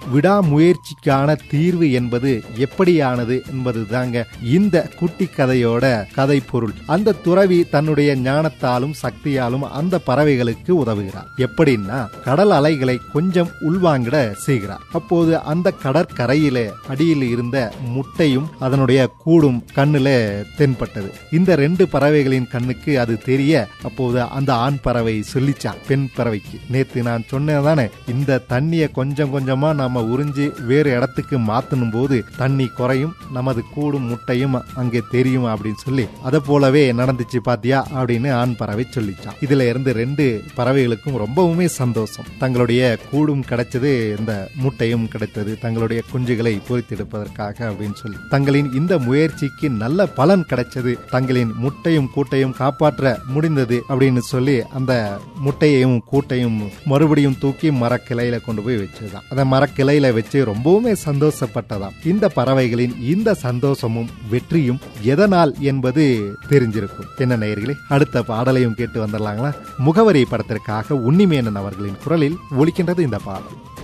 விடாமுயற்சிக்கான தீர்வு என்பது எப்படியானது என்பது தாங்க இந்த குட்டி கதையோட கதை பொருள் அந்த துறவி தன்னுடைய ஞானத்தாலும் சக்தியாலும் அந்த பறவைகளுக்கு உதவுகிறார் எப்படின்னா கடல் அலைகளை கொஞ்சம் உள்வாங்கிட செய்கிறார் அப்போது அந்த கடற்கரையில அடியில் இருந்த முட்டையும் அதனுடைய கூடும் கண்ணுல தென்பட்டது இந்த ரெண்டு பறவைகளின் கண்ணுக்கு அது தெரிய அப்போது அந்த ஆண் பறவை சொல்லிச்சான் பெண் பறவைக்கு நேத்து நான் சொன்னதானே இந்த தண்ணியை கொஞ்சம் கொஞ்சமா நாம உறிஞ்சி வேறு இடத்துக்கு மாத்தணும் போது தண்ணி குறையும் நமது கூடும் முட்டையும் அங்கே தெரியும் அப்படின்னு சொல்லி அதை போலவே நடந்துச்சு பாத்தியா அப்படின்னு ஆண் பறவை சொல்லிச்சான் இதுல இருந்து ரெண்டு பறவைகளுக்கும் ரொம்பவுமே சந்தோஷம் தங்களுடைய கூடும் கிடைச்சது இந்த முட்டையும் கிடைத்தது தங்களுடைய குஞ்சுகளை பொறித்தெடுப்பதற்காக அப்படின்னு சொல்லி தங்களின் இந்த முயற்சிக்கு நல்ல பலன் கிடைச்சது தங்களின் முட்டையும் கூட்டையும் காப்பாற்ற முடிந்தது அப்படின்னு சொல்லி அந்த முட்டையையும் கூட்டையும் மறுபடியும் தூக்கி மரக்கிளையில கொண்டு போய் வச்சதுதான் அந்த மரக்கிளையில வச்சு ரொம்பவுமே சந்தோஷப்பட்டதாம் இந்த பறவைகளின் இந்த சந்தோஷமும் வெற்றியும் எதனால் என்பது தெரிஞ்சிருக்கும் என்ன நேயர்களே அடுத்த பாடலையும் கேட்டு வந்துடலாங்களா முகவரி படத்திற்காக உன்னிமேனன் அவர்களின் குரலில் ஒலிக்கின்றது இந்த பாடல்